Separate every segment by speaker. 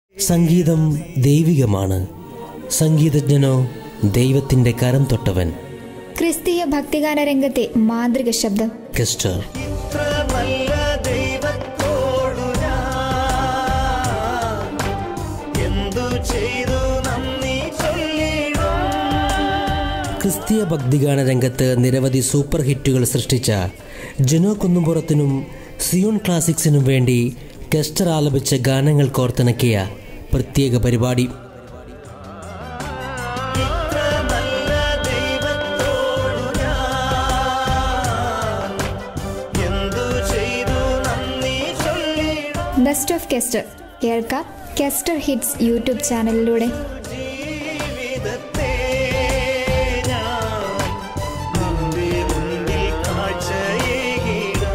Speaker 1: സംഗീതം ദൈവികമാണ് സംഗീതജ്ഞനോ ദൈവത്തിൻ്റെ കരം തൊട്ടവൻ
Speaker 2: ക്രിസ്തീയ ഭക്തിഗാന രംഗത്തെ മാതൃക ശബ്ദം
Speaker 1: കെസ്റ്റർ
Speaker 3: ഇത്ര നല്ല ദൈവത്തോടു ഞാൻ എന്തു ചെയ്തു നന്ദി ചൊല്ലിടും
Speaker 1: ക്രിസ്തീയ ഭക്തിഗാന രംഗത്ത് നിരവധി സൂപ്പർ ഹിറ്റുകൾ സൃഷ്ടിച്ച ജനോ കുന്നുംപുറത്തിനും സിയോൺ ക്ലാസിക്സിനും വേണ്ടി കെസ്റ്റർ ആലപിച്ച ഗാനങ്ങൾ കോർത്തിണക്കിയ പ്രത്യേക പരിപാടി
Speaker 3: ഇത്ര നല്ല ദൈവത്തോടു ഞാൻ എന്തു ചെയ്തു നന്ദി ചൊല്ലിടും
Speaker 2: ബെസ്റ്റ് ഓഫ് കെസ്റ്റർ കേൾക്കാം കെസ്റ്റർ ഹിറ്റ്സ് യൂട്യൂബ് ചാനലിലൂടെ
Speaker 3: ജീവിതത്തെ ഞാൻ നിന്റെ മുൻപിൽ കാഴ്ചയേകിടാം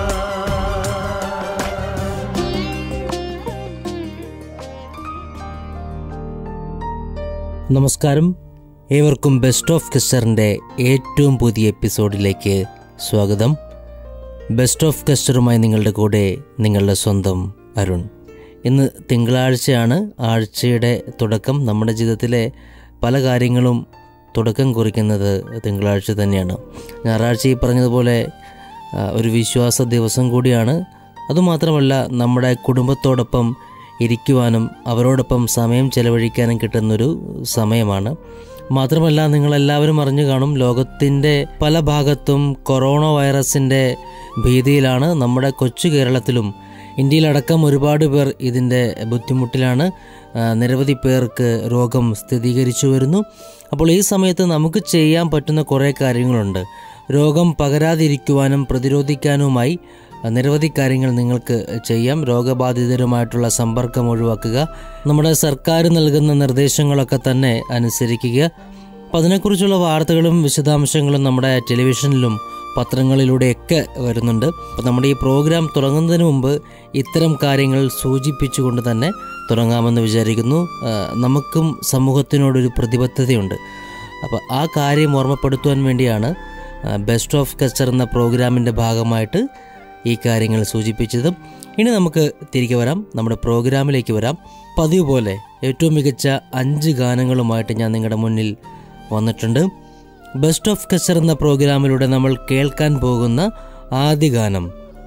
Speaker 1: നമസ്കാരം ഏവർക്കും ബെസ്റ്റ് ഓഫ് കെസ്റ്ററിൻ്റെ ഏറ്റവും പുതിയ എപ്പിസോഡിലേക്ക് സ്വാഗതം ബെസ്റ്റ് ഓഫ് കെസ്റ്ററുമായി നിങ്ങളുടെ കൂടെ നിങ്ങളുടെ സ്വന്തം അരുൺ ഇന്ന് തിങ്കളാഴ്ചയാണ് ആഴ്ചയുടെ തുടക്കം നമ്മുടെ ജീവിതത്തിലെ പല കാര്യങ്ങളും തുടക്കം കുറിക്കുന്നത് തിങ്കളാഴ്ച തന്നെയാണ് ഞായറാഴ്ച ഈ പറഞ്ഞതുപോലെ ആ, ഒരു വിശ്വാസ ദിവസം കൂടിയാണ് അതുമാത്രമല്ല നമ്മുടെ കുടുംബത്തോടൊപ്പം ഇരിക്കുവാനും അവരോടൊപ്പം സമയം ചെലവഴിക്കാനും കിട്ടുന്നൊരു സമയമാണ് മാത്രമല്ല നിങ്ങളെല്ലാവരും അറിഞ്ഞു കാണും ലോകത്തിൻ്റെ പല ഭാഗത്തും കൊറോണ വൈറസിൻ്റെ ഭീതിയിലാണ് നമ്മുടെ കൊച്ചു കേരളത്തിലും ഇന്ത്യയിലടക്കം ഒരുപാട് പേർ ഇതിൻ്റെ ബുദ്ധിമുട്ടിലാണ് ആ, നിരവധി പേർക്ക് രോഗം സ്ഥിരീകരിച്ചു വരുന്നു അപ്പോൾ ഈ സമയത്ത് നമുക്ക് ചെയ്യാൻ പറ്റുന്ന കുറേ കാര്യങ്ങളുണ്ട് രോഗം പകരാതിരിക്കുവാനും പ്രതിരോധിക്കാനുമായി നിരവധി കാര്യങ്ങൾ നിങ്ങൾക്ക് ചെയ്യാം രോഗബാധിതരുമായിട്ടുള്ള സമ്പർക്കം ഒഴിവാക്കുക നമ്മുടെ സർക്കാർ നൽകുന്ന നിർദ്ദേശങ്ങളൊക്കെ തന്നെ അനുസരിക്കുക അപ്പം അതിനെക്കുറിച്ചുള്ള വാർത്തകളും വിശദാംശങ്ങളും നമ്മുടെ ടെലിവിഷനിലും പത്രങ്ങളിലൂടെയൊക്കെ വരുന്നുണ്ട് അപ്പം നമ്മുടെ ഈ പ്രോഗ്രാം തുടങ്ങുന്നതിന് മുമ്പ് ഇത്തരം കാര്യങ്ങൾ സൂചിപ്പിച്ചുകൊണ്ട് തന്നെ തുടങ്ങാമെന്ന് വിചാരിക്കുന്നു ആ, നമുക്കും സമൂഹത്തിനോടൊരു പ്രതിബദ്ധതയുണ്ട് അപ്പോൾ ആ കാര്യം ഓർമ്മപ്പെടുത്തുവാൻ വേണ്ടിയാണ് ബെസ്റ്റ് ഓഫ് കൾച്ചർ എന്ന പ്രോഗ്രാമിൻ്റെ ഭാഗമായിട്ട് ഈ കാര്യങ്ങൾ സൂചിപ്പിച്ചതും ഇനി നമുക്ക് തിരികെ വരാം നമ്മുടെ പ്രോഗ്രാമിലേക്ക് വരാം പതിവ് പോലെ ഏറ്റവും മികച്ച അഞ്ച് ഗാനങ്ങളുമായിട്ട് ഞാൻ നിങ്ങളുടെ മുന്നിൽ വന്നിട്ടുണ്ട് ബെസ്റ്റ് ഓഫ് കച്ചർ എന്ന പ്രോഗ്രാമിലൂടെ നമ്മൾ കേൾക്കാൻ പോകുന്ന ആദ്യ ഗാനം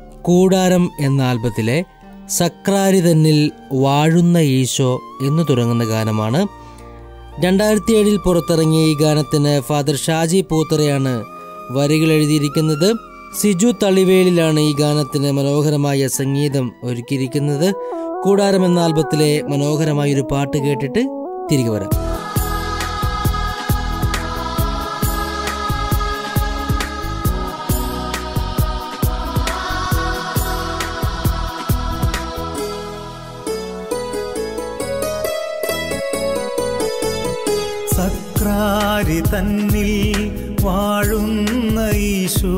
Speaker 1: കൂടാരം എന്ന ആൽബത്തിലെ സക്രാരി തന്നിൽ വാഴുന്ന ഈശോ എന്ന് തുടങ്ങുന്ന ഗാനമാണ് രണ്ടായിരത്തി ഏഴിൽ പുറത്തിറങ്ങിയ ഈ ഗാനത്തിന് ഫാദർ ഷാജി പൂത്തറയാണ് വരികൾ എഴുതിയിരിക്കുന്നത് സിജു തളിവേലിലാണ് ഈ ഗാനത്തിന് മനോഹരമായ സംഗീതം ഒരുക്കിയിരിക്കുന്നത് കൂടാരം എന്ന ആൽബത്തിലെ മനോഹരമായ ഒരു പാട്ട് കേട്ടിട്ട് തിരികെ വരാം
Speaker 3: സക്രാരി തന്നിൽ വാഴുന്ന ഈശോ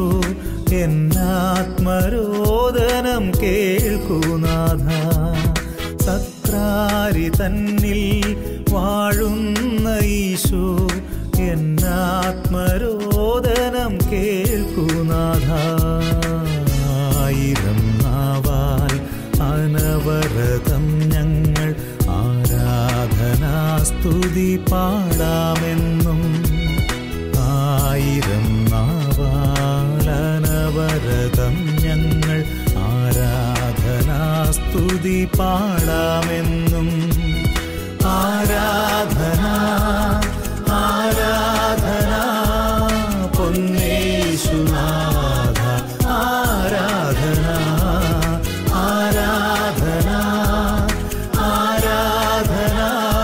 Speaker 3: എന്നാത്മരോദനം കേൾക്കുനാഥ സക്രാരി തന്നിൽ വാഴുന്ന ഈശോ എന്നാത്മരോദനം കേൾക്കുനാഥ ആയിരം നാവാൽ അനവരതം ഞങ്ങൾ ആരാധനാസ്തുതി പാടാമെന്നും ആയിരം നാവാലനവരതം ഞങ്ങൾ ആരാധനാസ്തുതി പാടാമെന്നും ആരാധന ആരാധന പൊന്നേശുനാഥ ആരാധന ആരാധന ആരാധന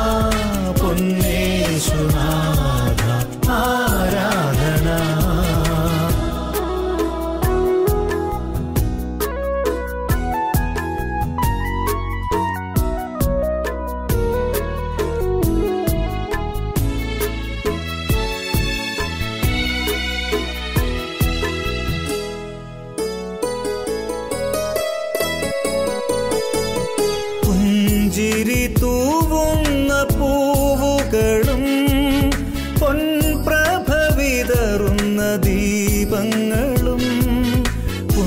Speaker 3: പൊന്നേശുനാഥ ആരാധന പുഞ്ചിരി തൂവുന്ന പൂവുകളും പൊൻപ്രഭ വിതറുന്ന ദീപങ്ങളും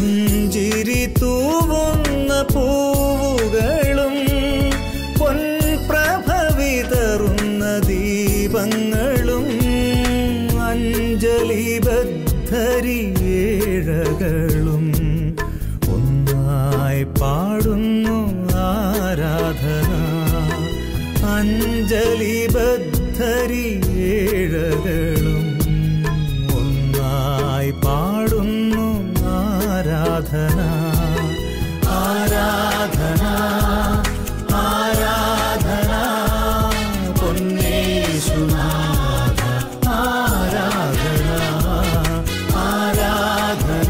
Speaker 3: പുഞ്ചിരി തൂവുന്ന പൂവുകളും പൊൻ അഞ്ജലിബദ്ധരിയേഴകളും ഒന്നായി പാടുന്നു ആരാധന ആരാധന ആരാധന പൊന്നേശുനാഥ ആരാധന ആരാധന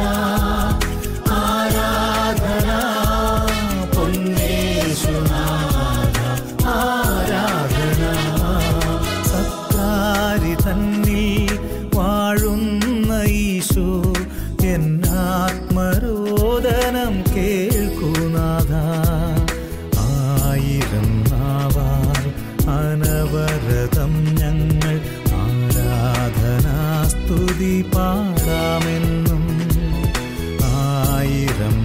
Speaker 3: ആരാധന പൊന്നേശുനാഥ ആരാധന സത്താരി തന്നിൽ വാഴുന്ന ഈശോ എന്നാത്മരോദനം കേൾക്കുനാഥ ആയിരം നാവാൽ അനവരതം ഞങ്ങൾ ആരാധനാസ്തുതി പാടാമെന്നും ആയിരം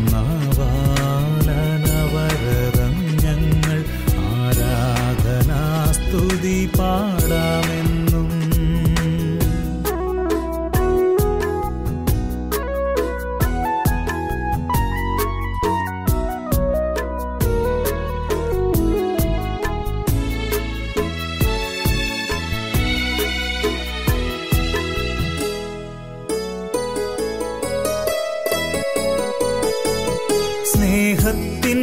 Speaker 3: നാവാലനവരതം ഞങ്ങൾ ആരാധനാസ്തുതി പാടാമെന്നും സ്നേഹത്തിൻ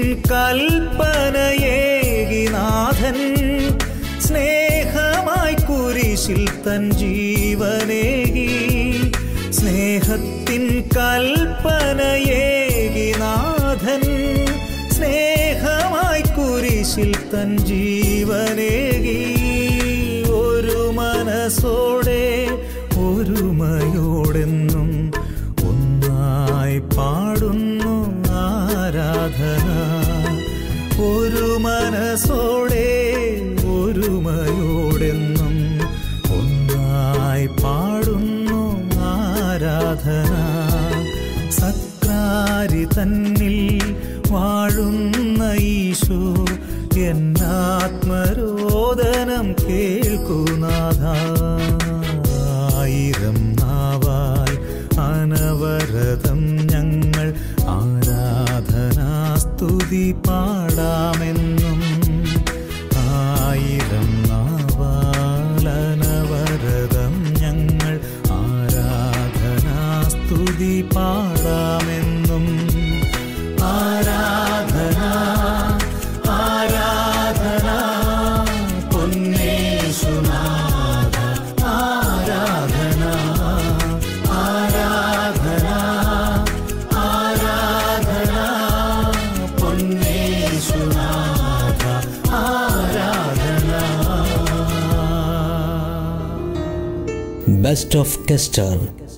Speaker 3: കൽപ്പനയേകിനാഥൻ സ്നേഹമായി കുരിശിൽ തൻ ജീവനേകി സ്നേഹത്തിൻ കൽപ്പനയേകിനാഥൻ സ്നേഹമായി കുരിശിൽ തൻ ജീവനേകി ഒരു മനസ്സോടെ ഒരുമയോടെന്നും ഒന്നായി പാടുന്നു ആരാധന ഒരു മനസ്സോടെ ഒരുമയോടെന്നും ഒന്നായി പാടുന്നു ആരാധന സക്രാരി തന്നിൽ വാഴുന്ന ഈശോ എന്നാത്മരോദനം കേൾക്കുനാഥ ആയിരം നാവാൽ അനവരതം ഞങ്ങൾ ആരാധനാസ്തുതി പാടാമെന്നും ആയിരം നാവാലനവരതം ഞങ്ങൾ ആരാധനാസ്തുതി പാടാമെന്നും ആരാധന ആരാധന പൊന്നേശുനാഥ ആരാധന ആരാധന ആരാധന പൊന്നേശുനാഥ ആരാധന
Speaker 1: ബെസ്റ്റ് ഓഫ് കെസ്റ്റർ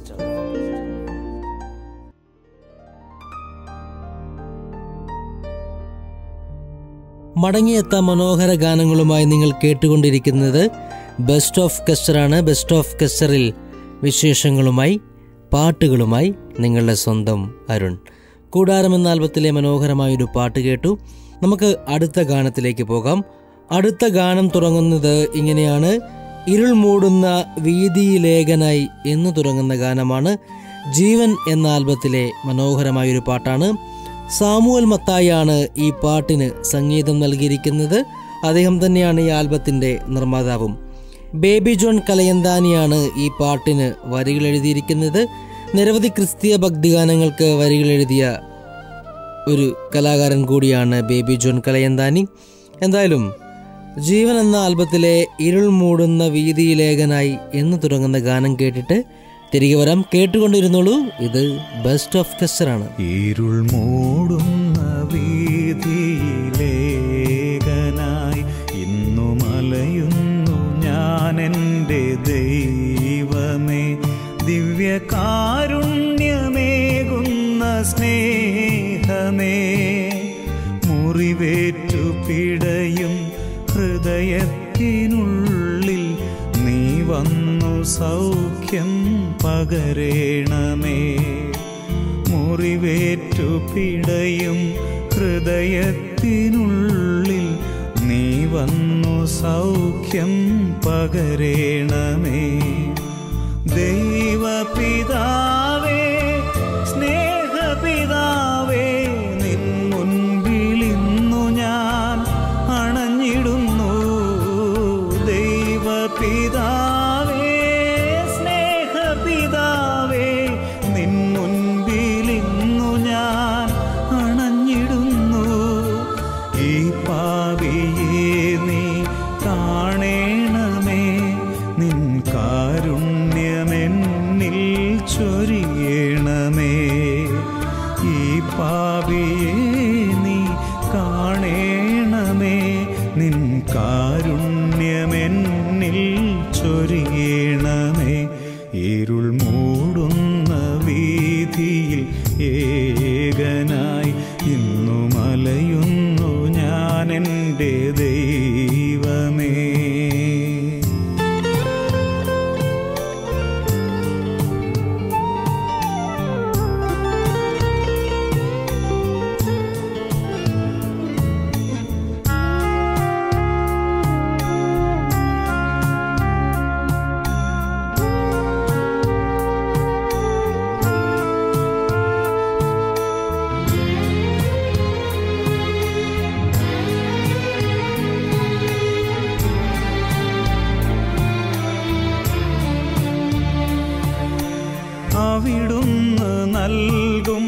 Speaker 1: മടങ്ങിയെത്താൻ മനോഹര ഗാനങ്ങളുമായി നിങ്ങൾ കേട്ടുകൊണ്ടിരിക്കുന്നത് ബെസ്റ്റ് ഓഫ് കെസ്റ്ററാണ് ബെസ്റ്റ് ഓഫ് കെസ്റ്ററിൽ വിശേഷങ്ങളുമായി പാട്ടുകളുമായി നിങ്ങളുടെ സ്വന്തം അരുൺ കൂടാരം എന്ന ആൽബത്തിലെ മനോഹരമായൊരു പാട്ട് കേട്ടു നമുക്ക് അടുത്ത ഗാനത്തിലേക്ക് പോകാം അടുത്ത ഗാനം തുടങ്ങുന്നത് ഇങ്ങനെയാണ് ഇരുൾ മൂടുന്ന വീതിയിലേഖനായി എന്ന് തുടങ്ങുന്ന ഗാനമാണ് ജീവൻ എന്ന ആൽബത്തിലെ മനോഹരമായൊരു പാട്ടാണ് സാമുവൽ മത്തായാണ് ഈ പാട്ടിന് സംഗീതം നൽകിയിരിക്കുന്നത് അദ്ദേഹം തന്നെയാണ് ഈ ആൽബത്തിൻ്റെ നിർമ്മാതാവും ബേബി ജോൺ കലയന്താനിയാണ് ഈ പാട്ടിന് വരികൾ എഴുതിയിരിക്കുന്നത് നിരവധി ക്രിസ്തീയ ഭക്തിഗാനങ്ങൾക്ക് വരികൾ എഴുതിയ ഒരു കലാകാരൻ കൂടിയാണ് ബേബി ജോൺ കലയന്താനി എന്തായാലും ജീവൻ എന്ന ആൽബത്തിലെ ഇരുൾ മൂടുന്ന വീതിയിലേഖനായി എന്ന് തുടങ്ങുന്ന ഗാനം കേട്ടിട്ട് തിരികെ വരാം കേട്ടുകൊണ്ടിരുന്നോളൂ ഇത് ബെസ്റ്റ് ഓഫ് കെസ്റ്ററാണ്
Speaker 3: ഇരുൾ മൂടുന്ന വീതിയിലേകനായി ഇന്നു മലയുന്നു ഞാൻ എൻ്റെ ദൈവമേ ദിവ്യകാരുണ്യമേകുന്ന സ്നേഹമേ മുറിവേറ്റു പിടയും ഹൃദയത്തിനുള്ളിൽ നീ വന്നു സൗഖ്യം പകരേണമേ മുറിവേറ്റു പിടയും ഹൃദയത്തിനുള്ളിൽ നീ വന്നു സൗഖ്യം പകരേണമേ ദൈവപിതാവേ സ്നേഹപിതാവേ നിൻ മുൻപിൽ ഇന്നു ഞാൻ അണഞ്ഞിടുന്നു കാണേണമേ നിൻ കാരുണ്യമെന്നിൽ ചൊരിയണമേ ഈ പാപിയെ നീ കാണേണമേ നിൻ കാരുണ്യമെന്നിൽ ചൊരിയണമേ ഇരുൾ മൂടുന്ന വീതിയിൽ ഏകനായി ഇന്നു മലയുന്നു ഞാൻ എൻ്റെ ദൈവമേ അവിടുന്ന് നൽകും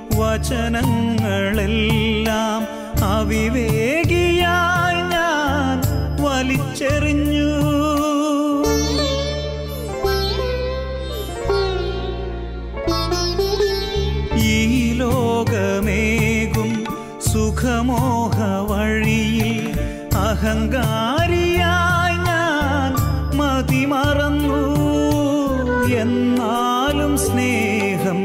Speaker 3: വചനങ്ങളെല്ലാം അവിവേകിയായി ഞാൻ വലിച്ചെറിഞ്ഞു ഈ ലോകമേകും സുഖമോഹ വഴിയിൽ അഹങ്കാരിയായി ഞാൻ മതിമറന്നു എന്നാലും സ്നേഹം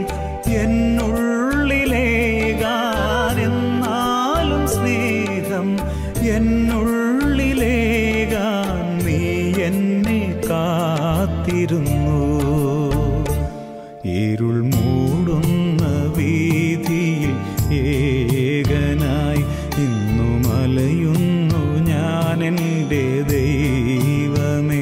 Speaker 3: എന്നുള്ളിലേകാൻ എന്നാലും സ്നേഹം എന്നുള്ളിലേകാൻ നീ എന്നെ കാത്തിരുന്നു ഇരുൾ മൂടുന്ന വീതിയിൽ ഏകനായി ഇന്നു മലയുന്നു ഞാൻ എൻ്റെ ദൈവമേ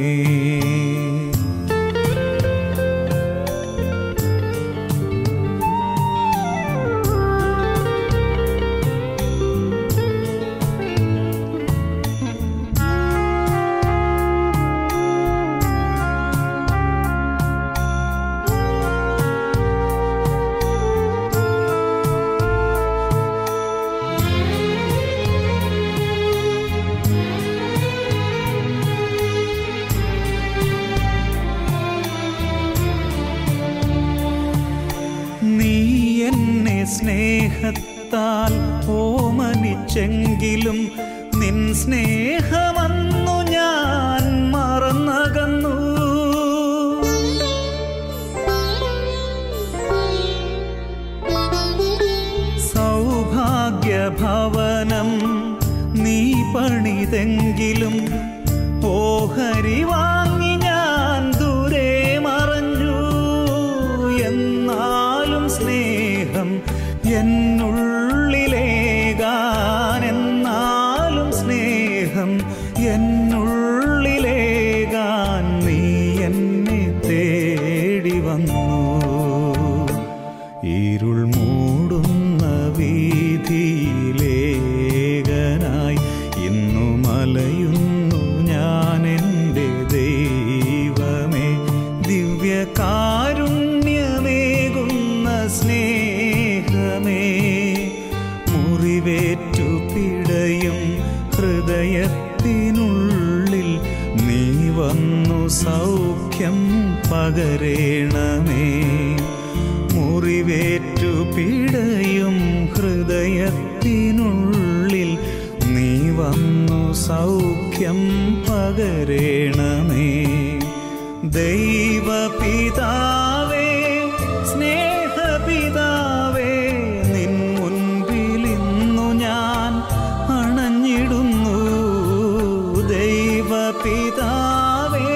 Speaker 3: നീ എന്നെ സ്നേഹത്താൽ ഓമനിച്ചെങ്കിലും നിൻ സ്നേഹമന്നു ഞാൻ മറന്നകന്നു സൗഭാഗ്യഭവനം നീ പണിതെങ്കിലും ഓഹരി വാങ്ങി ഞാൻ ദൂരെ മറഞ്ഞു എന്നാലും സ്നേഹം എന്നുള്ളിലേകാൻ എന്നാലും സ്നേഹം എന്നുള്ളിലേകാൻ നീ എന്നെ തേടി വന്നു ഇരുൾ മൂടുന്ന വീതിയിലേകനായി ഇന്നു മലയുന്നു ഞാൻ എൻ്റെ ദൈവമേ ദിവ്യകാരുണ്യമേകുന്ന സ്നേഹമേ മുറിവേറ്റു പിടയും ഹൃദയത്തിനുള്ളിൽ നീ വന്നു സൗഖ്യം പകരേണമേ മുറിവേറ്റു പിടയും ഹൃദയത്തിനുള്ളിൽ നീ വന്നു സൗഖ്യം പകരേണമേ ദൈവപിതാവേ സ്നേഹപിതാവേ നിൻ മുൻപിൽ ഇന്നു ഞാൻ അണഞ്ഞിടുന്നു ദൈവപിതാവേ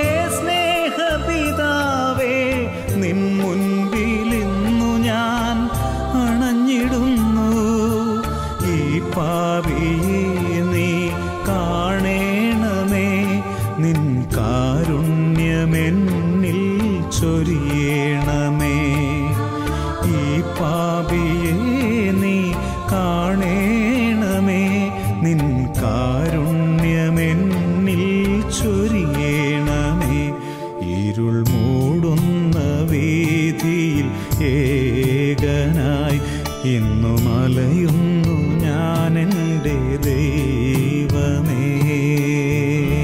Speaker 3: സ്നേഹപിതാവേ നിൻ മുൻപിൽ ഇന്നു ഞാൻ അണഞ്ഞിടുന്നു ഈ പാപിയെ നീ കാണേണമേ നിൻ കാരുണ്യമെന്നിൽ ചൊരിയണമേ ഈ പാപിയെ നീ കാണേണമേ നിൻ കാരുണ്യമെന്നിൽ ചൊരിയണമേ ഇരുൾ മൂടുന്ന വീതിയിൽ ഏകനായി ഇന്നു മലയുന്നു ഞാൻ എൻ്റെ ദൈവമേ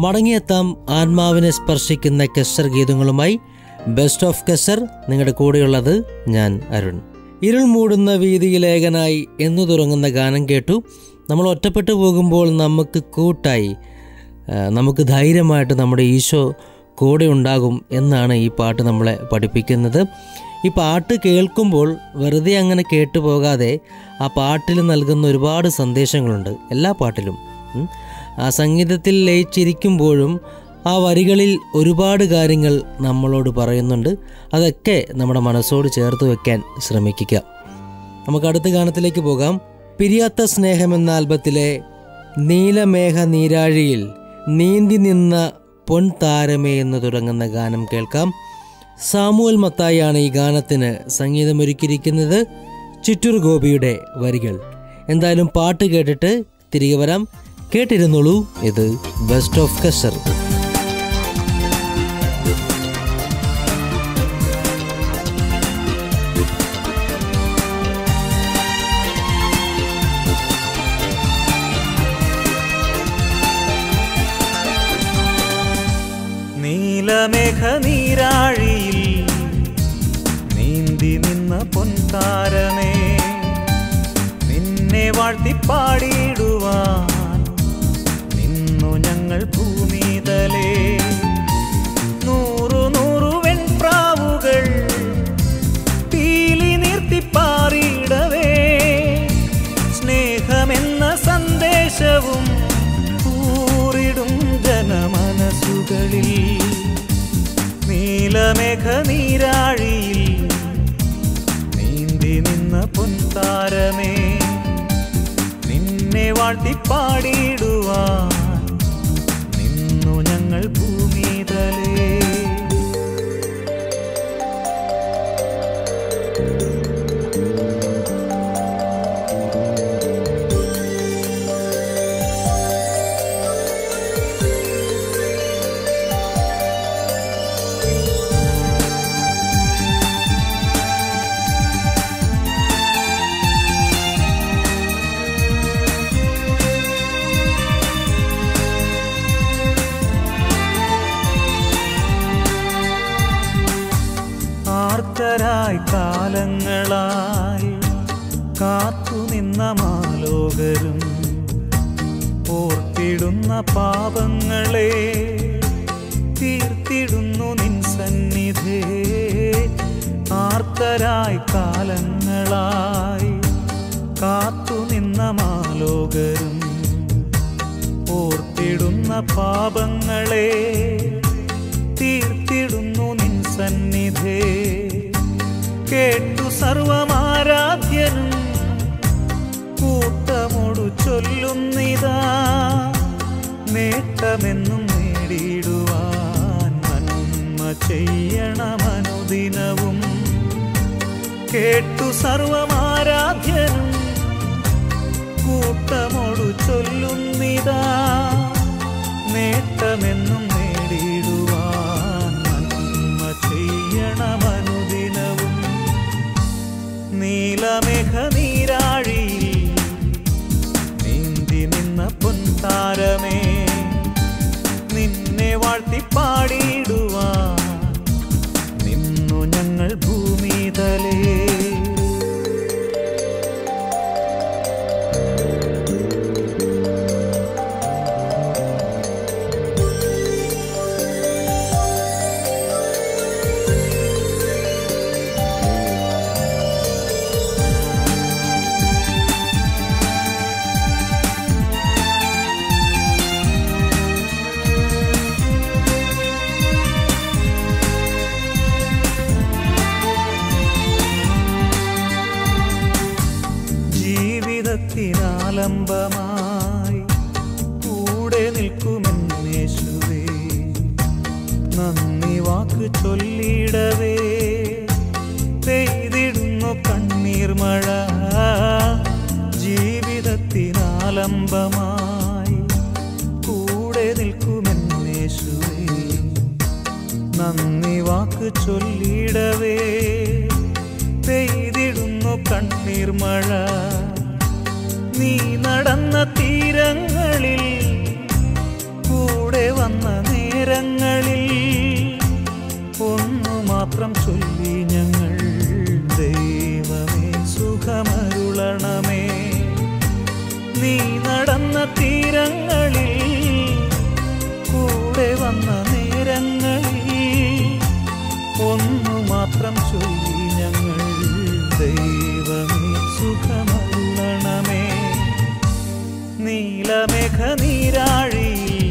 Speaker 1: മടങ്ങിയെത്താം ആത്മാവിനെ സ്പർശിക്കുന്ന കെസ്റ്റർ ഗീതങ്ങളുമായി ബെസ്റ്റ് ഓഫ് കെസ്റ്റർ നിങ്ങളുടെ കൂടെയുള്ളത് ഞാൻ അരുൺ ഇരുൾ മൂടുന്ന വീതിയിലേകനായി എന്നു തുടങ്ങുന്ന ഗാനം കേട്ടു നമ്മൾ ഒറ്റപ്പെട്ടു പോകുമ്പോൾ നമുക്ക് കൂട്ടായി ആ, നമുക്ക് ധൈര്യമായിട്ട് നമ്മുടെ ഈശോ കൂടെ ഉണ്ടാകും എന്നാണ് ഈ പാട്ട് നമ്മളെ പഠിപ്പിക്കുന്നത് ഈ പാട്ട് കേൾക്കുമ്പോൾ വെറുതെ അങ്ങനെ കേട്ടു പോകാതെ ആ പാട്ടിൽ നൽകുന്ന ഒരുപാട് സന്ദേശങ്ങളുണ്ട് എല്ലാ പാട്ടിലും ഉം. ആ സംഗീതത്തിൽ ലയിച്ചിരിക്കുമ്പോഴും ആ വരികളിൽ ഒരുപാട് കാര്യങ്ങൾ നമ്മളോട് പറയുന്നുണ്ട് അതൊക്കെ നമ്മുടെ മനസ്സോട് ചേർത്ത് വെക്കാൻ ശ്രമിക്കുക നമുക്ക് അടുത്ത ഗാനത്തിലേക്ക് പോകാം പിരിയാത്ത സ്നേഹം എന്ന ആൽബത്തിലെ നീലമേഘ നീരാഴിയിൽ നീന്തി നിന്ന പൊൻതാരമേ എന്ന് തുടങ്ങുന്ന ഗാനം കേൾക്കാം സാമുവൽ മത്തായാണ് ഈ ഗാനത്തിന് സംഗീതമൊരുക്കിയിരിക്കുന്നത് ചിറ്റൂർ ഗോപിയുടെ വരികൾ എന്തായാലും പാട്ട് കേട്ടിട്ട് തിരികെ വരാം കേട്ടിരുന്നോളൂ ഇത് ബെസ്റ്റ് ഓഫ് കസർ
Speaker 3: നീലമേഘ നീരാഴിയിൽ നീന്തി നിന്ന പൊൻതാരമേ നിന്നെ വാഴ്ത്തിപ്പാടിയിടുവാൻ നിന്നു ഞങ്ങൾ ഭൂമിതലേ നൂറു നൂറു വെൺപ്രാവുകൾ പീലി നിർത്തിപ്പാറിയിടവേ സ്നേഹമെന്ന സന്ദേശവും കൂറിടും ജനമനസ്സുകളിൽ നീലമേഘ നീരാഴിയിൽ നീന്തി നിന്ന പൊൻതാരമേ നിന്നെ വാഴ്ത്തിപ്പാടിയിടുവാൻ നിന്നു ഞങ്ങൾ ഭൂമിതലേ ആർത്തരായി കാലങ്ങളായി കാത്തുനിന്ന മാലോകരും ഓർത്തിടുന്ന പാപങ്ങളെ തീർത്തിടുന്നു നിൻ സന്നിധേ ആർത്തരായി കാലങ്ങളായി കാത്തുനിന്ന മാലോകരും ഓർത്തിടുന്ന പാപങ്ങളെ തീർത്തിടുന്നു നിൻ സന്നിധേ കേട്ടു സർവമാരാധ്യനും കൂട്ടമോടു ചൊല്ലുന്നിതാ നേട്ടമെന്നും നേടിയിടുവാൻ നന്മ ചെയ്യണമനുദിനവും കേട്ടു സർവമാരാധ്യനും കൂട്ടമോടു ചൊല്ലുന്നിതാ നേട്ടമെന്നും നേടിയിടുവാൻ നന്മ ചെയ്യണമനുദിനവും നീലമേഘ നീരാഴിയിൽ നീന്തി നിന്ന പൊൻതാരമേ നിന്നെ വാഴ്ത്തിപ്പാടിയിടുവാൻ നിന്നു ഞങ്ങൾ ഭൂമിതലേ ജീവിതത്തിനാലംബമായി കൂടെ നിൽക്കുമെന്നേശുവേ നന്ദി വാക്ക് ചൊല്ലിടവേ പെയ്തിടുന്നു കണ്ണീർ മഴ ജീവിതത്തിനാലംബമായി കൂടെ നിൽക്കുമെന്നേശുവേ നന്ദി വാക്ക് ചൊല്ലിടവേ പെയ്തിടുന്നു കണ്ണീർ മഴ നീ നടന്ന തീരങ്ങളിൽ കൂടെ വന്ന നേരങ്ങളിൽ ഒന്നു മാത്രം ചൊല്ലി ഞങ്ങൾ ദൈവമേ സുഖമരുളണമേ നീ നടന്ന തീരങ്ങളിൽ കൂടെ വന്ന നേരങ്ങളിൽ ഒന്നു മാത്രം ചൊല്ലി ഞങ്ങൾ ദൈവമേ സുഖമരുളണമേ നീലമേഘ നീരാഴി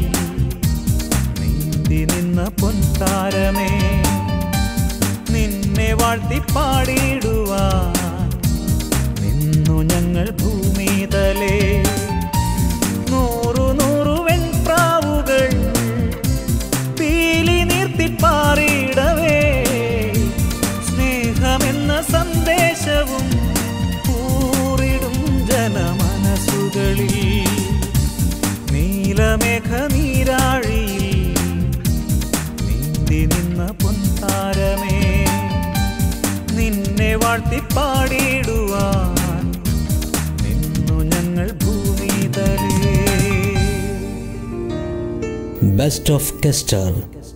Speaker 3: നീന്തി നിന്ന പൊൻതാരമേ നിന്നെ വാഴ്ത്തി പാടിയിടുവാൻ നിന്നു ഞങ്ങൾ ഭൂമിതലേ നൂറു നൂറു വെൺപ്രാവുകൾ പീലി നീർത്തിപ്പാറിയിടവേ സ്നേഹമെന്ന സന്ദേശവും കൂറിടും ജനമനസ്സുകളിൽ നീലമേഘ നീരാഴിയിൽ നീന്തി നിന്ന പൊൻതാരമേ നിന്നെ വാഴ്ത്തി പാടിയിടുവാൻ നിന്നു ഞങ്ങൾ ഭൂമിതലേ
Speaker 1: ബെസ്റ്റ് ഓഫ് കെസ്റ്റർ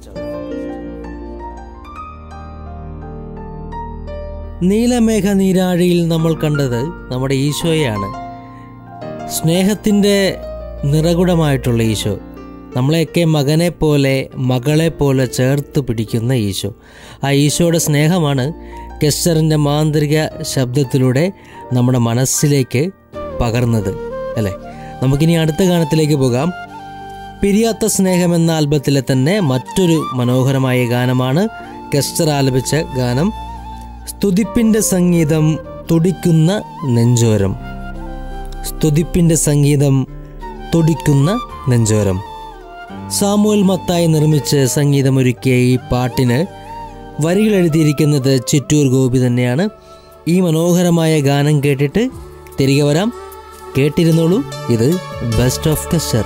Speaker 1: നീലമേഘ നീരാഴിയിൽ നമ്മൾ കണ്ടത് നമ്മുടെ ഈശോയാണ് സ്നേഹത്തിൻ്റെ നിറകുടമായിട്ടുള്ള ഈശോ നമ്മളെയൊക്കെ മകനെ പോലെ മകളെ പോലെ ചേർത്ത് പിടിക്കുന്ന ഈശോ ആ ഈശോയുടെ സ്നേഹമാണ് കെസ്റ്ററിൻ്റെ മാന്ത്രിക ശബ്ദത്തിലൂടെ നമ്മുടെ മനസ്സിലേക്ക് പകർന്നത് അല്ലേ നമുക്കിനി അടുത്ത ഗാനത്തിലേക്ക് പോകാം പിരിയാത്ത സ്നേഹം എന്ന ആൽബത്തിലെ തന്നെ മറ്റൊരു മനോഹരമായ ഗാനമാണ് കെസ്റ്റർ ആലപിച്ച ഗാനം സ്തുതിപ്പിൻ്റെ സംഗീതം തുടിക്കുന്ന നെഞ്ചോരം സ്തുതിപ്പിൻ്റെ സംഗീതം തുടിക്കുന്ന നെഞ്ചോരം സാമുവൽ മത്തായി നിർമ്മിച്ച് സംഗീതമൊരുക്കിയ ഈ പാട്ടിന് വരികൾ എഴുതിയിരിക്കുന്നത് ചിറ്റൂർ ഗോപി തന്നെയാണ് ഈ മനോഹരമായ ഗാനം കേട്ടിട്ട് തിരികെ വരാം കേട്ടിരുന്നോളൂ ഇത് ബെസ്റ്റ് ഓഫ് കസ്റ്റർ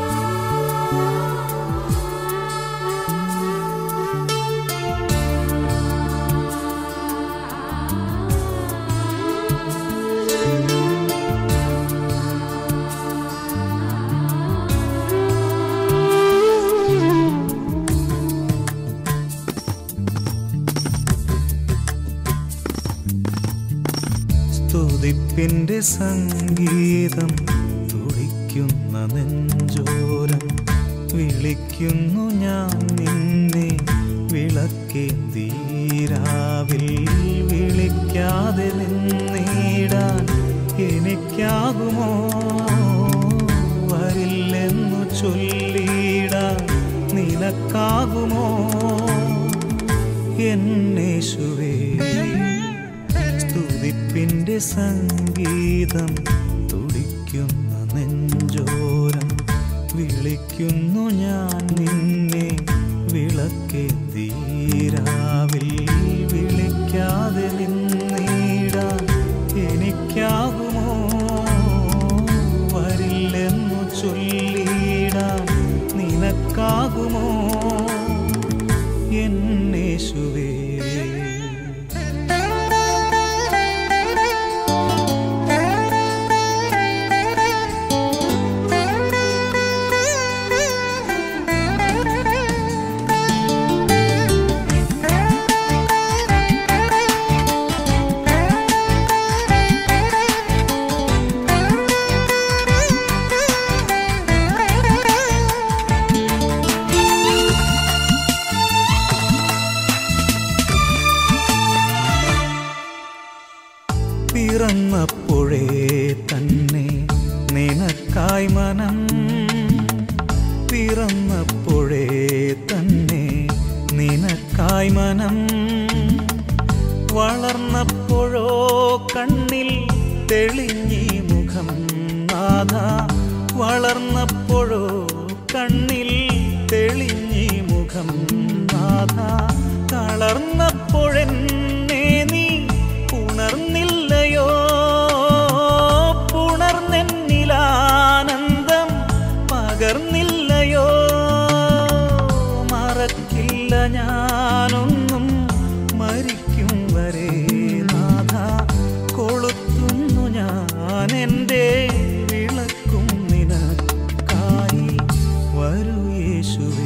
Speaker 3: സ്തുതിപ്പിന്റെ സംഗീതം തുടിക്കുന്ന നെഞ്ചോരം വിളിക്കുന്നു ഞാൻ നിന്നെ വിളക്കേന്തീരാവിൽ വിളിക്കാതെ നിന്നിടാൻ എനിക്കാകുമോ വരില്ലെന്നു ചൊല്ലിടാൻ നിനക്കാകുമോ എന്നേശുവേ സ്തുതിപ്പിന്റെ സംഗീതം തുടിക്കുന്ന നെഞ്ചോരം വിളിക്കുന്നു ഞാൻ നിന്നെ വിളക്കേന്തീരാവിൽ വിളിക്കാതെ നിന്നിടാൻ എനിക്കാകുമോ വരില്ലെന്നു ചൊല്ലിടാൻ നിനക്കാകുമോ എന്നേശുവേ പിറന്നപ്പോഴേ തന്നെ നിനക്കായി മനം പിറന്നപ്പോഴേ തന്നെ നിനക്കായി മനം വളർന്നപ്പോഴോ കണ്ണിൽ തെളിഞ്ഞി മുഖം നാഥ വളർന്നപ്പോഴോ കണ്ണിൽ തെളിഞ്ഞി മുഖം നാഥ തളർന്നപ്പോഴെന്നെ നീ ഉണർന്നില്ലയോ പുണർന്നെന്നിലാനന്ദം പകർന്നില്ലയോ മറക്കില്ല ഞാനൊന്നും മരിക്കും വരെ നാഥ കൊളുത്തുന്നു ഞാൻ എൻ്റെ വിളക്കും നിനക്കായി വരൂ യേശുവേ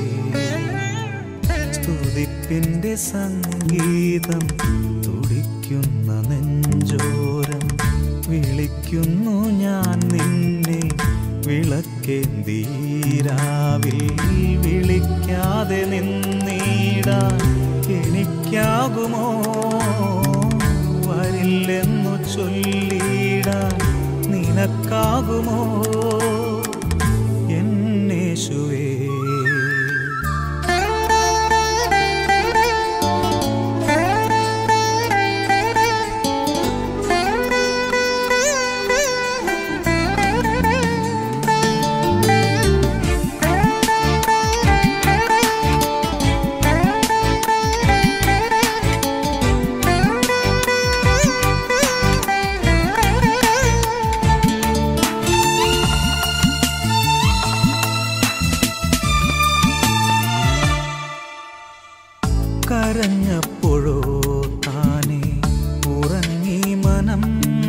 Speaker 3: സുതിപ്പിൻ്റെ സംഗീതം തുടിക്കുന്ന നെഞ്ചോരം വിളിക്കുന്നു ഞാൻ നിന്നെ വിളക്കേന്തീരാവിൽ വിളിക്കാതെ നിന്നീടാൻ എനിക്കാകുമോ വരില്ലെന്നു ചൊല്ലിടാൻ നിനക്കാകുമോ എന്നേശുവേ കരഞ്ഞപ്പോഴോ താനെ ഉറങ്ങി മനം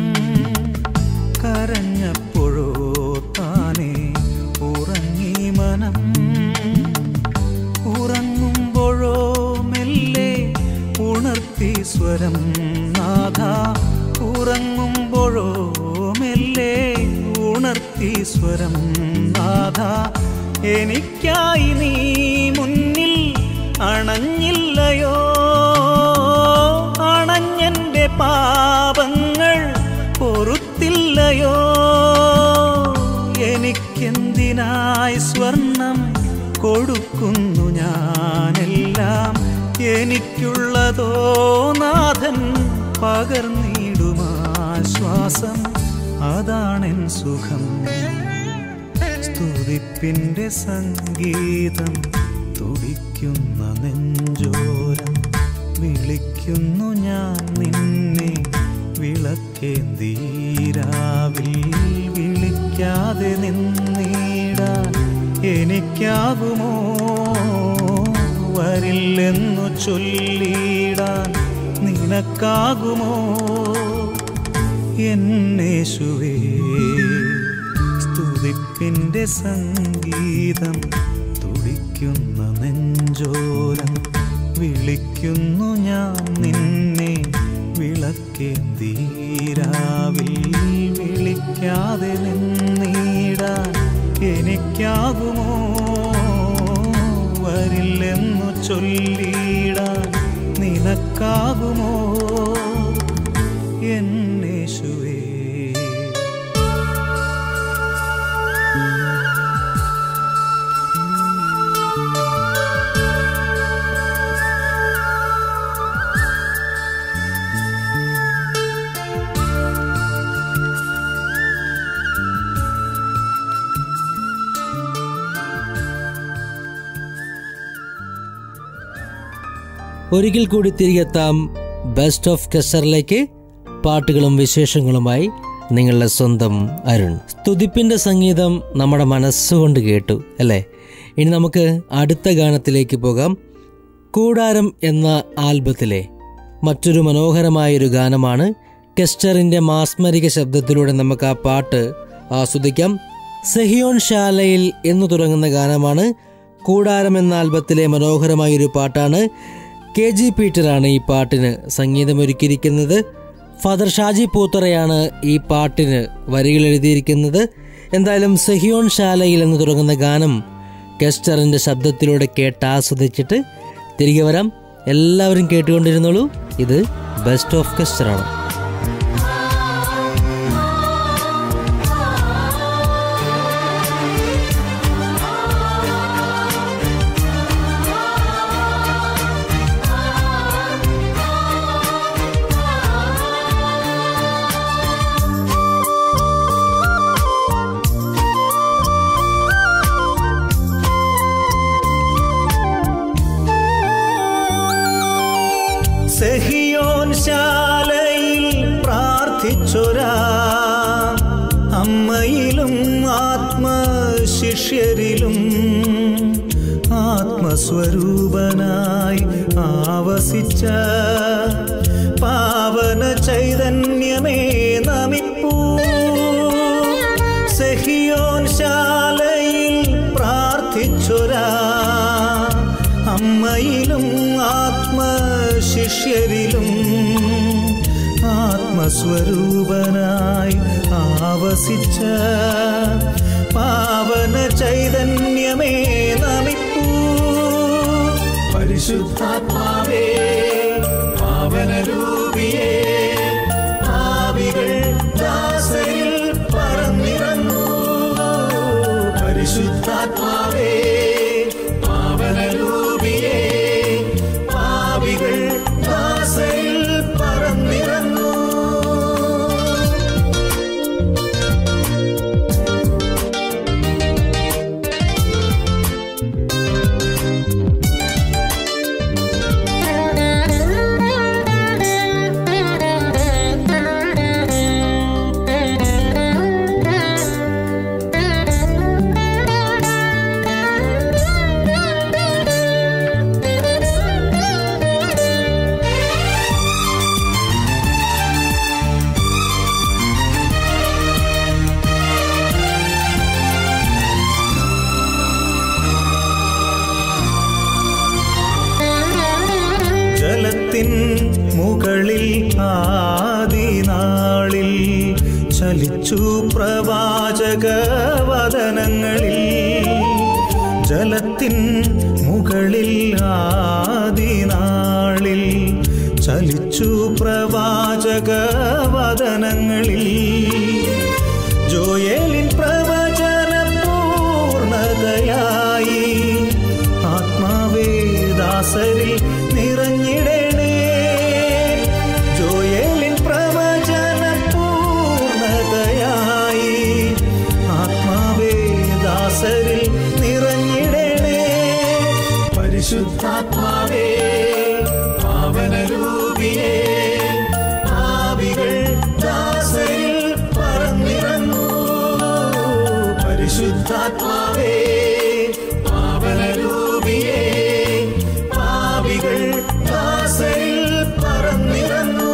Speaker 3: കരഞ്ഞപ്പോഴോ താനെ ഉറങ്ങി മനം ഉറങ്ങുമ്പോഴോ മെല്ലെ ഉണർത്തി സ്വരം നാഥ ഉറങ്ങുമ്പോഴോ മെല്ലെ ഉണർത്തി സ്വരം നാഥ എനിക്കായി നീ മുന്നിൽ അണഞ്ഞില്ലയോ അണഞ്ഞെൻ്റെ പാപങ്ങൾ പൊറുത്തില്ലയോ എനിക്കെന്തിനായി സ്വർണം കൊടുക്കുന്നു ഞാനെല്ലാം എനിക്കുള്ളതോ നാഥൻ പകർന്നിടുമാശ്വാസം അതാണെൻ സുഖം സ്തുതിപ്പിൻ്റെ സംഗീതം തുടിക്കുന്ന നെഞ്ചോരം വിളിക്കുന്നു ഞാൻ നിന്നെ വിളക്കേന്തീരാവിൽ വിളിക്കാതെ നിന്നീടാൻ എനിക്കാകുമോ വരില്ലെന്നു ചൊല്ലിടാൻ നിനക്കാകുമോ എന്നേശുവേ സ്തുതിപ്പിൻ്റെ സംഗീതം തുടിക്കുന്ന നെഞ്ചോരം വിളിക്കുന്നു ഞാൻ നിന്നെ വിളക്കേന്തീരാവിൽ വിളിക്കാതെ നിന്നീടാൻ എനിക്കാകുമോ വരില്ലെന്നു ചൊല്ലിടാൻ നിനക്കാകുമോ എന്നേശുവേ
Speaker 1: ഒരിക്കൽ കൂടി തിരികെത്താം ബെസ്റ്റ് ഓഫ് കെസറിലേക്ക് പാട്ടുകളും വിശേഷങ്ങളുമായി നിങ്ങളുടെ സ്വന്തം അരുൺ സ്തുതിപ്പിന്റെ സംഗീതം നമ്മുടെ മനസ്സുകൊണ്ട് കേട്ടു അല്ലേ ഇനി നമുക്ക് അടുത്ത ഗാനത്തിലേക്ക് പോകാം കൂടാരം എന്ന ആൽബത്തിലെ മറ്റൊരു മനോഹരമായൊരു ഗാനമാണ് കെസ്റ്ററിന്റെ മാസ്മരിക ശബ്ദത്തിലൂടെ നമുക്ക് ആ പാട്ട് ആസ്വദിക്കാം സെഹിയോൺ ശാലയിൽ എന്ന് തുടങ്ങുന്ന ഗാനമാണ് കൂടാരം എന്ന ആൽബത്തിലെ മനോഹരമായൊരു പാട്ടാണ് കെ ജി പീറ്ററാണ് ഈ പാട്ടിന് സംഗീതമൊരുക്കിയിരിക്കുന്നത് ഫാദർ ഷാജി പൂത്തറയാണ് ഈ പാട്ടിന് വരികൾ എഴുതിയിരിക്കുന്നത് എന്തായാലും സെഹിയോൺ ശാലയിൽ എന്ന് തുടങ്ങുന്ന ഗാനം കെസ്റ്ററിന്റെ ശബ്ദത്തിലൂടെ കേട്ട് ആസ്വദിച്ചിട്ട് തിരികെ വരാം എല്ലാവരും കേട്ടുകൊണ്ടിരുന്നോളൂ ഇത് ബെസ്റ്റ് ഓഫ് കെസ്റ്ററാണ്
Speaker 3: സെഹിയോൻ ശാലയിൽ പ്രാർത്ഥിച്ചൊരാ അമ്മയിലും ആത്മശിഷ്യരിലും ആത്മസ്വരൂപനായി ആവസിച്ച പാവന ചൈതന്യമേ നമിപ്പൂ സെഹിയോൻ ശാലയിൽ പ്രാർത്ഥിച്ചൊരാ അമ്മയിലും ആത്മശിഷ്യരിലും ആത്മസ്വരൂപനായി ആവസിച്ച പാവന ചൈതന്യമേ നമിപ്പൂ പരിശുദ്ധാത്മാവേ പാവനരൂപിയേ ഭാവികൾ ദാസരിൽ പറന്നിറങ്ങൂ പരിശുദ്ധാത്മാവേ പാവനരൂപിയേ ഭാവികൾ ദാസരിൽ പറന്നിറങ്ങൂ ജലത്തിൻ മുകളിൽ ആദിനാളിൽ ചലിച്ചു പ്രവാചക വദനങ്ങളിൽ ജലത്തിൻ മുകളിൽ ആദിനാളിൽ ചലിച്ചു പ്രവാചക വദനങ്ങളിൽ ജോയേലിൻ പ്രവചന പൂർണതയായി ആത്മാവേ ദാസരിൽ നിറഞ്ഞിടണേ ജോയേലിൻ പ്രവചന പൂർണതയായി ആത്മാവേ ദാസരിൽ നിറഞ്ഞിടണേ പരിശുദ്ധാത്മാവേ പാവനരൂപിയേ ആവികൾ ദാസരിൽ പറന്നിറങ്ങൂ പരിശുദ്ധാത്മാവേ പാവനരൂപിയേ പാവികൾ ദാസരിൽ പറന്നിറങ്ങൂ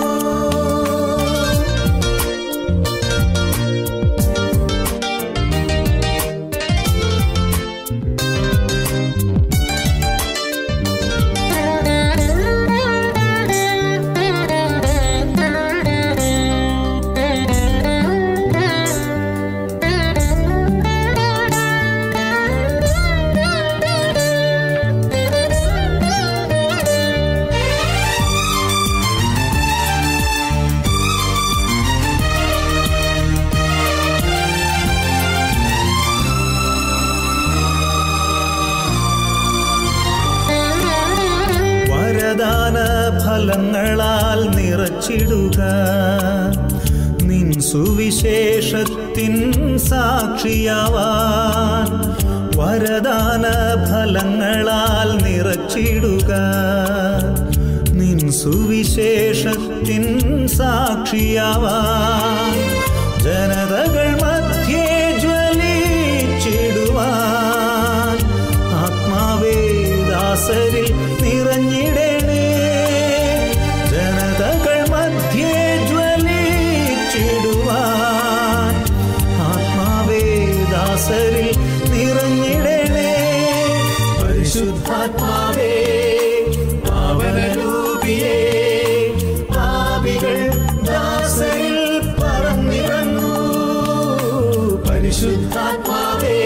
Speaker 3: വരദാന ഫലങ്ങളാൽ നിറച്ചിടുക നിൻ സുവിശേഷത്തിൻ സാക്ഷിയാവാൻ വരദാന ഫലങ്ങളാൽ നിറച്ചിടുക നിൻ സുവിശേഷത്തിൻ സാക്ഷിയാവാൻ ജനതകൾ മധ്യേ ജ്വലിച്ചിടുവാൻ ആത്മാവേ ദാസരിൽ നിറഞ്ഞിടണേ ജനതകൾ മധ്യേ ജ്വലിച്ചിടുവാൻ ആത്മാവേ ദാസരിൽ നിറഞ്ഞിടണേ പരിശുദ്ധാത്മാവേ പാവനരൂപിയേ പാപികൾ ദാസരിൽ പറന്നിറങ്ങൂ പരിശുദ്ധാത്മാവേ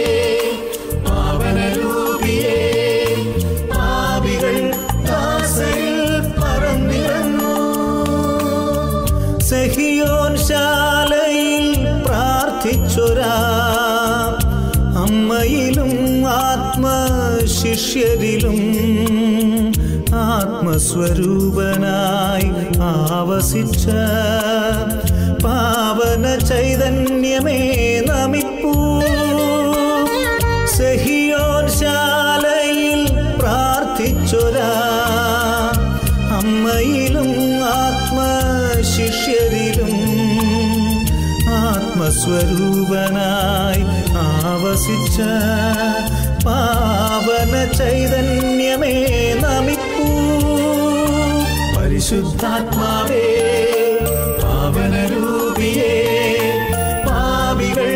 Speaker 3: പാവനരൂപിയേ പാപികൾ ദാസരിൽ പറന്നിറങ്ങൂ സഹിയോൻ ശാലയിൽ പ്രാർത്ഥിച്ചൊരാ അമ്മയിലും ആത്മശിഷ്യരിലും ആത്മസ്വരൂപനായി ആവസിച്ച പാവന ചൈതന്യമേ നമിപ്പൂ സഹിയോൻ ശാലയിൽ പ്രാർത്ഥിച്ചൊരാ അമ്മയിലും ആത്മശിഷ്യരിലും ആത്മസ്വരൂപനായി ആവസിച്ച പാവന ചൈതന്യമേ നമിപ്പൂ പരിശുദ്ധാത്മാവേ പാവനരൂപിയേ പാവികൾ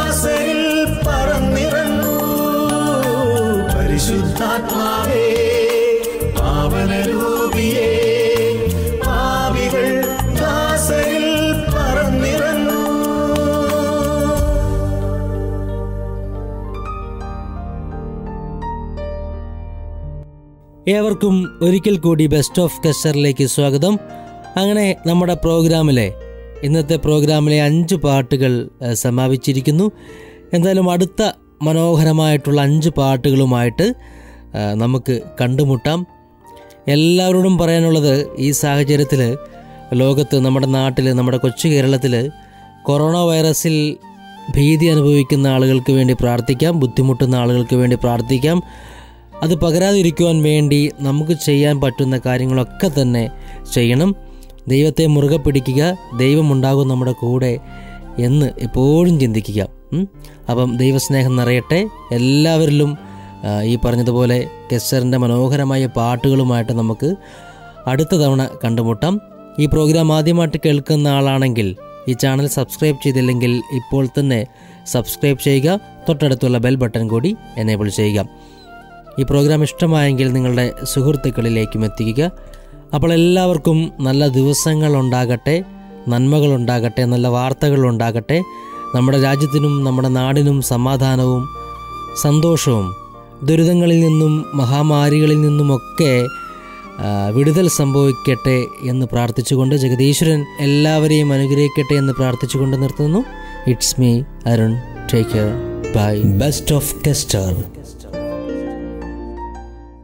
Speaker 3: ദാസരിൽ പറന്നിറങ്ങൂ പരിശുദ്ധാത്മാവേ
Speaker 1: ഏവർക്കും ഒരിക്കൽ കൂടി ബെസ്റ്റ് ഓഫ് കസ്റ്ററിലേക്ക് സ്വാഗതം അങ്ങനെ നമ്മുടെ പ്രോഗ്രാമിലെ ഇന്നത്തെ പ്രോഗ്രാമിലെ അഞ്ച് പാട്ടുകൾ ഏഹ്, സമാപിച്ചിരിക്കുന്നു എന്തായാലും അടുത്ത മനോഹരമായിട്ടുള്ള അഞ്ച് പാട്ടുകളുമായിട്ട് ഏഹ്, നമുക്ക് കണ്ടുമുട്ടാം എല്ലാവരോടും പറയാനുള്ളത് ഈ സാഹചര്യത്തിൽ ലോകത്ത് നമ്മുടെ നാട്ടിൽ നമ്മുടെ കൊച്ചു കേരളത്തിൽ കൊറോണ വൈറസിൽ ഭീതി അനുഭവിക്കുന്ന ആളുകൾക്ക് വേണ്ടി പ്രാർത്ഥിക്കാം ബുദ്ധിമുട്ടുന്ന ആളുകൾക്ക് വേണ്ടി പ്രാർത്ഥിക്കാം അത് പകരാതിരിക്കുവാൻ വേണ്ടി നമുക്ക് ചെയ്യാൻ പറ്റുന്ന കാര്യങ്ങളൊക്കെ തന്നെ ചെയ്യണം ദൈവത്തെ മുറുകെ പിടിക്കുക ദൈവമുണ്ടാകും നമ്മുടെ കൂടെ എന്ന് എപ്പോഴും ചിന്തിക്കുക ഉം? അപ്പം ദൈവസ്നേഹം നിറയട്ടെ എല്ലാവരിലും ആ, ഈ പറഞ്ഞതുപോലെ കെസ്റ്ററിൻ്റെ മനോഹരമായ പാട്ടുകളുമായിട്ട് നമുക്ക് അടുത്ത തവണ കണ്ടുമുട്ടാം ഈ പ്രോഗ്രാം ആദ്യമായിട്ട് കേൾക്കുന്ന ആളാണെങ്കിൽ ഈ ചാനൽ സബ്സ്ക്രൈബ് ചെയ്തില്ലെങ്കിൽ ഇപ്പോൾ തന്നെ സബ്സ്ക്രൈബ് ചെയ്യുക തൊട്ടടുത്തുള്ള ബെൽ ബട്ടൺ കൂടി എനേബിൾ ചെയ്യുക ഈ പ്രോഗ്രാം ഇഷ്ടമായെങ്കിൽ നിങ്ങളുടെ സുഹൃത്തുക്കളിലേക്കും എത്തിക്കുക അപ്പോൾ എല്ലാവർക്കും നല്ല ദിവസങ്ങൾ ഉണ്ടാകട്ടെ നന്മകൾ ഉണ്ടാകട്ടെ നല്ല വാർത്തകൾ ഉണ്ടാകട്ടെ നമ്മുടെ രാജ്യത്തിനും നമ്മുടെ നാടിനും സമാധാനവും സന്തോഷവും ദുരിതങ്ങളിൽ നിന്നും മഹാമാരികളിൽ നിന്നുമൊക്കെ ആ, വിടുതൽ സംഭവിക്കട്ടെ എന്ന് പ്രാർത്ഥിച്ചുകൊണ്ട് ജഗദീശ്വരൻ എല്ലാവരെയും അനുഗ്രഹിക്കട്ടെ എന്ന് പ്രാർത്ഥിച്ചുകൊണ്ട് നിർത്തുന്നു it's me Arun take care bye best of Kester